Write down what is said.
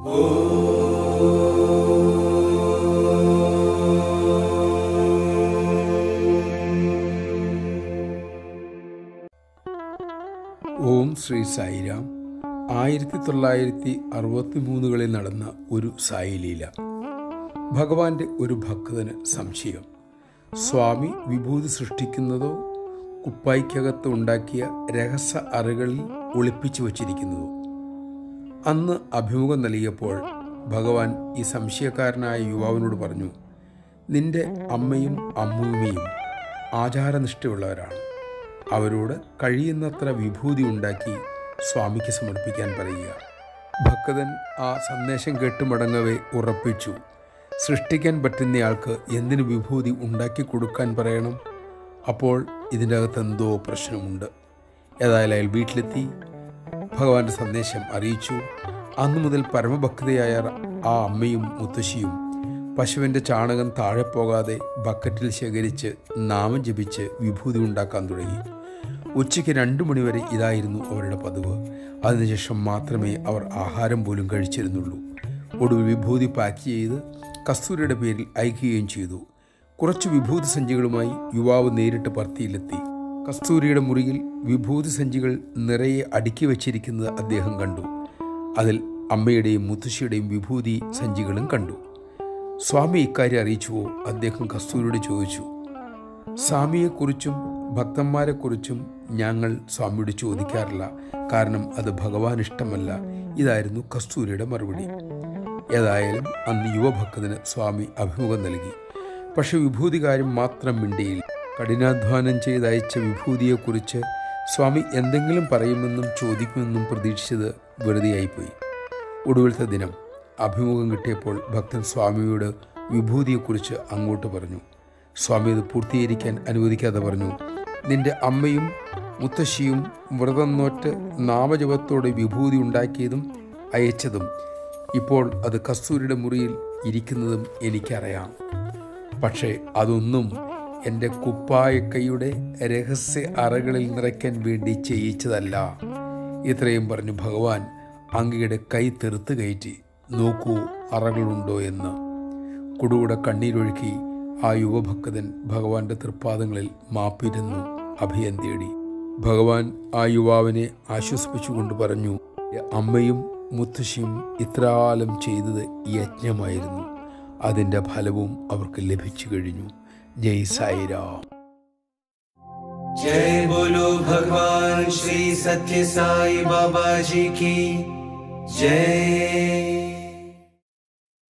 ഓം ശ്രീ സായിരാം ആയിരത്തി തൊള്ളായിരത്തി അറുപത്തി മൂന്നുകളിൽ നടന്ന ഒരു സായിലീല ഭഗവാന്റെ ഒരു ഭക്തന് സംശയം സ്വാമി വിഭൂതി സൃഷ്ടിക്കുന്നതോ കുപ്പായിക്കകത്ത് ഉണ്ടാക്കിയ രഹസ്യ അറകളിൽ ഒളിപ്പിച്ചു വച്ചിരിക്കുന്നതോ അന്ന് അഭിമുഖം നൽകിയപ്പോൾ ഭഗവാൻ ഈ സംശയക്കാരനായ യുവാവിനോട് പറഞ്ഞു നിന്റെ അമ്മയും അമ്മൂമ്മയും ആചാരനിഷ്ഠയുള്ളവരാണ് അവരോട് കഴിയുന്നത്ര വിഭൂതി ഉണ്ടാക്കി സ്വാമിക്ക് സമർപ്പിക്കാൻ പറയുക ഭക്തൻ ആ സന്ദേശം കേട്ട് മടങ്ങവേ ഉറപ്പിച്ചു സൃഷ്ടിക്കാൻ പറ്റുന്നയാൾക്ക് എന്തിനു വിഭൂതി ഉണ്ടാക്കി കൊടുക്കാൻ പറയണം അപ്പോൾ ഇതിൻ്റെ അകത്ത് എന്തോ പ്രശ്നമുണ്ട് ഏതായാലും അയാൾ വീട്ടിലെത്തി ഭഗവാന്റെ സന്ദേശം അറിയിച്ചു അന്നു മുതൽ പരമഭക്തയായ ആ അമ്മയും മുത്തശ്ശിയും പശുവിൻ്റെ ചാണകം താഴെ പോകാതെ ബക്കറ്റിൽ ശേഖരിച്ച് നാമം ജപിച്ച് വിഭൂതി ഉണ്ടാക്കാൻ തുടങ്ങി ഉച്ചയ്ക്ക് രണ്ടു മണിവരെ ഇതായിരുന്നു അവരുടെ പതിവ് അതിനുശേഷം മാത്രമേ അവർ ആഹാരം പോലും കഴിച്ചിരുന്നുള്ളൂ ഒടുവിൽ വിഭൂതി പാക്ക് ചെയ്ത് കസ്തൂരിയുടെ പേരിൽ അയക്കുകയും ചെയ്തു കുറച്ച് വിഭൂതി സഞ്ചികളുമായി യുവാവ് നേരിട്ട് പർത്തിയിലെത്തി കസ്തൂരിയുടെ മുറിയിൽ വിഭൂതി സഞ്ചികൾ നിറയെ അടുക്കി വച്ചിരിക്കുന്നത് അദ്ദേഹം കണ്ടു അതിൽ അമ്മയുടെയും മുത്തശ്ശിയുടെയും വിഭൂതി സഞ്ചികളും കണ്ടു സ്വാമി ഇക്കാര്യം അറിയിച്ചുവോ അദ്ദേഹം കസ്തൂരിയോട് ചോദിച്ചു സ്വാമിയെക്കുറിച്ചും ഭക്തന്മാരെക്കുറിച്ചും ഞങ്ങൾ സ്വാമിയോട് ചോദിക്കാറില്ല കാരണം അത് ഭഗവാൻ ഇഷ്ടമല്ല ഇതായിരുന്നു കസ്തൂരിയുടെ മറുപടി ഏതായാലും അന്ന് യുവഭക്തന് സ്വാമി അഭിമുഖം നൽകി പക്ഷെ വിഭൂതി കാര്യം മാത്രം മിണ്ടിയിൽ കഠിനാധ്വാനം ചെയ്തയച്ച വിഭൂതിയെക്കുറിച്ച് സ്വാമി എന്തെങ്കിലും പറയുമെന്നും ചോദിക്കുമെന്നും പ്രതീക്ഷിച്ചത് വെറുതെയായിപ്പോയി ഒടുവിലത്തെ ദിനം അഭിമുഖം കിട്ടിയപ്പോൾ ഭക്തൻ സ്വാമിയോട് വിഭൂതിയെക്കുറിച്ച് അങ്ങോട്ട് പറഞ്ഞു സ്വാമി ഇത് പൂർത്തീകരിക്കാൻ അനുവദിക്കാതെ പറഞ്ഞു നിന്റെ അമ്മയും മുത്തശ്ശിയും വ്രതം നോറ്റ് നാമജപത്തോടെ വിഭൂതി ഉണ്ടാക്കിയതും അയച്ചതും ഇപ്പോൾ അത് കസ്തൂരിയുടെ മുറിയിൽ ഇരിക്കുന്നതും എനിക്കറിയാം പക്ഷേ അതൊന്നും എൻ്റെ കുപ്പായക്കൈയുടെ രഹസ്യ അറകളിൽ നിറയ്ക്കാൻ വേണ്ടി ചെയ്യിച്ചതല്ല ഇത്രയും പറഞ്ഞു ഭഗവാൻ അങ്ങയുടെ കൈ തെറുത്ത് കയറ്റി നോക്കൂ അറകളുണ്ടോ എന്ന് കുടുകൂടെ കണ്ണീരൊഴുക്കി ആ യുവഭക്തൻ ഭഗവാന്റെ തൃപ്പാദങ്ങളിൽ മാപ്പിരുന്നു അഭയം തേടി ഭഗവാൻ ആ യുവാവിനെ ആശ്വസിപ്പിച്ചുകൊണ്ട് പറഞ്ഞു അമ്മയും മുത്തശ്ശിയും ഇത്രകാലം ചെയ്തത് യജ്ഞമായിരുന്നു അതിൻ്റെ ഫലവും അവർക്ക് ലഭിച്ചു കഴിഞ്ഞു ജയ് സായിരാം जय बोलो भगवान श्री सत्य साई बाबा जी की जय